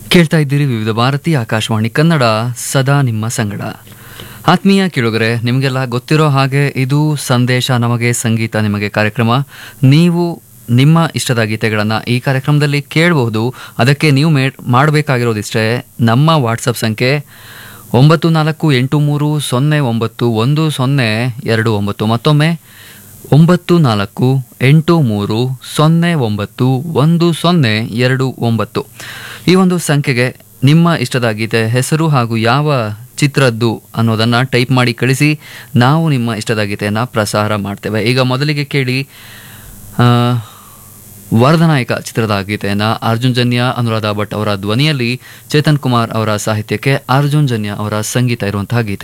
ಕೇಳ್ತಾ ಇದ್ದೀರಿ ವಿವಿಧ ಭಾರತಿ ಆಕಾಶವಾಣಿ ಕನ್ನಡ ಸದಾ ನಿಮ್ಮ ಸಂಗಡ ಆತ್ಮೀಯ ಕೇಳುಗರೆ ನಿಮಗೆಲ್ಲ ಗೊತ್ತಿರೋ ಹಾಗೆ ಇದು ಸಂದೇಶ ನಮಗೆ ಸಂಗೀತ ನಿಮಗೆ ಕಾರ್ಯಕ್ರಮ ನೀವು ನಿಮ್ಮ ಇಷ್ಟದ ಗೀತೆಗಳನ್ನು ಈ ಕಾರ್ಯಕ್ರಮದಲ್ಲಿ ಕೇಳಬಹುದು ಅದಕ್ಕೆ ನೀವು ಮೇ ಮಾಡಬೇಕಾಗಿರೋದಿಷ್ಟೇ ನಮ್ಮ ವಾಟ್ಸಪ್ ಸಂಖ್ಯೆ ಒಂಬತ್ತು ನಾಲ್ಕು ಎಂಟು ಮೂರು ಸೊನ್ನೆ ಒಂಬತ್ತು ಒಂದು ಸೊನ್ನೆ ಎರಡು ಒಂಬತ್ತು ಮತ್ತೊಮ್ಮೆ ಒಂಬತ್ತು ನಾಲ್ಕು ಎಂಟು ಮೂರು ಸೊನ್ನೆ ಒಂಬತ್ತು ಒಂದು ಸೊನ್ನೆ ಎರಡು ಒಂಬತ್ತು ಈ ಒಂದು ಸಂಖ್ಯೆಗೆ ನಿಮ್ಮ ಇಷ್ಟದ ಗೀತೆ ಹೆಸರು ಹಾಗೂ ಯಾವ ಚಿತ್ರದ್ದು ಅನ್ನೋದನ್ನು ಟೈಪ್ ಮಾಡಿ ಕಳಿಸಿ ನಾವು ನಿಮ್ಮ ಇಷ್ಟದ ಗೀತೆಯನ್ನು ಪ್ರಸಾರ ಮಾಡ್ತೇವೆ ಈಗ ಮೊದಲಿಗೆ ಕೇಳಿ ಆ, ವರದನಾಯಕ ಚಿತ್ರದ ಗೀತೆಯನ್ನು ಅರ್ಜುನ್ ಜನ್ಯ ಅನುರಾಧ ಭಟ್ ಅವರ ಧ್ವನಿಯಲ್ಲಿ ಚೇತನ್ ಕುಮಾರ್ ಅವರ ಸಾಹಿತ್ಯಕ್ಕೆ ಅರ್ಜುನ್ ಜನ್ಯ ಅವರ ಸಂಗೀತ ಇರುವಂತಹ ಗೀತೆ